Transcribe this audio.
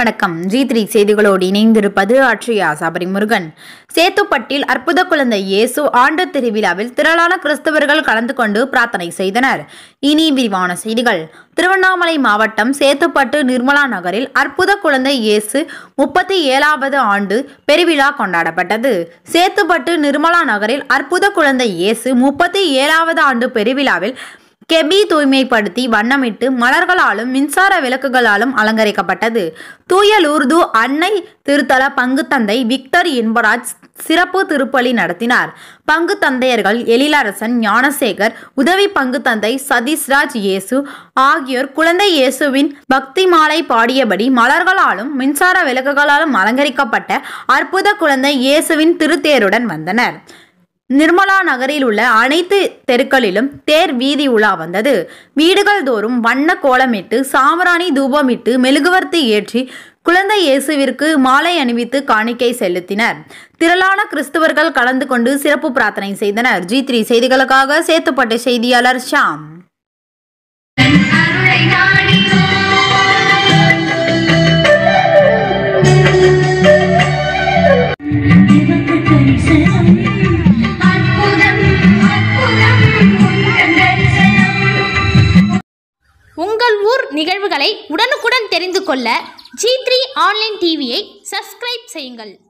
வணக்கம் G three செய்திகளோடு இணைந்திருப்பது அட்ரியா சபரி முருகன் சேத்துப்பட்டில் அற்புத குழந்தை இயேசு ஆண்டு திருவிழாவில் திரளான கிறிஸ்தவர்கள் கலந்து கொண்டு பிரார்த்தனை செய்தனர் இனி விரிவான செய்திகள் திருவண்ணாமலை மாவட்டம் சேத்துப்பட்டு நிர்மலா நகரில் அற்புத குழந்தை இயேசு முப்பத்தி ஏழாவது ஆண்டு பெருவிழா கொண்டாடப்பட்டது சேத்துப்பட்டு நிர்மலா நகரில் அற்புத குழந்தை இயேசு முப்பத்தி ஏழாவது ஆண்டு பெருவிழாவில் கெபி தூய்மைப்படுத்தி வண்ணமிட்டு மலர்களாலும் மின்சார விளக்குகளாலும் அலங்கரிக்கப்பட்டது தூய லூர்து அன்னை திருத்தல பங்கு தந்தை விக்டர் இன்பராஜ் சிறப்பு திருப்பலி நடத்தினார் பங்கு தந்தையர்கள் எழிலரசன் ஞானசேகர் உதவி பங்கு தந்தை சதீஷ்ராஜ் இயேசு ஆகியோர் குழந்தை இயேசுவின் பக்தி மாலை பாடியபடி மலர்களாலும் மின்சார விளக்குகளாலும் அலங்கரிக்கப்பட்ட அற்புத குழந்தை இயேசுவின் திருத்தேருடன் வந்தனர் நிர்மலா நகரில் உள்ள அனைத்து தெருக்களிலும் தேர் வீதி உலா வந்தது வீடுகள் தோறும் வண்ண கோலமிட்டு சாம்பிராணி தூபமிட்டு மெழுகுவர்த்தி ஏற்றி குழந்தை இயேசுவிற்கு மாலை அணிவித்து காணிக்கை செலுத்தினர் திரளான கிறிஸ்தவர்கள் கலந்து கொண்டு சிறப்பு பிரார்த்தனை செய்தனர் ஜி த்ரீ செய்திகளுக்காக சேத்துப்பட்ட செய்தியாளர் ஷாம் அருளை நாடினோம் இவக்கு தரிசனம் அற்புதம் அற்புதம் உங்கள் தரிசனம் உங்கள் ஊர் நிகழ்வுகளை உடனுக்குடன் தெரிந்து கொள்ள ஜி த்ரீ ஆன்லைன் டிவியை சப்ஸ்கிரைப் செய்யுங்கள்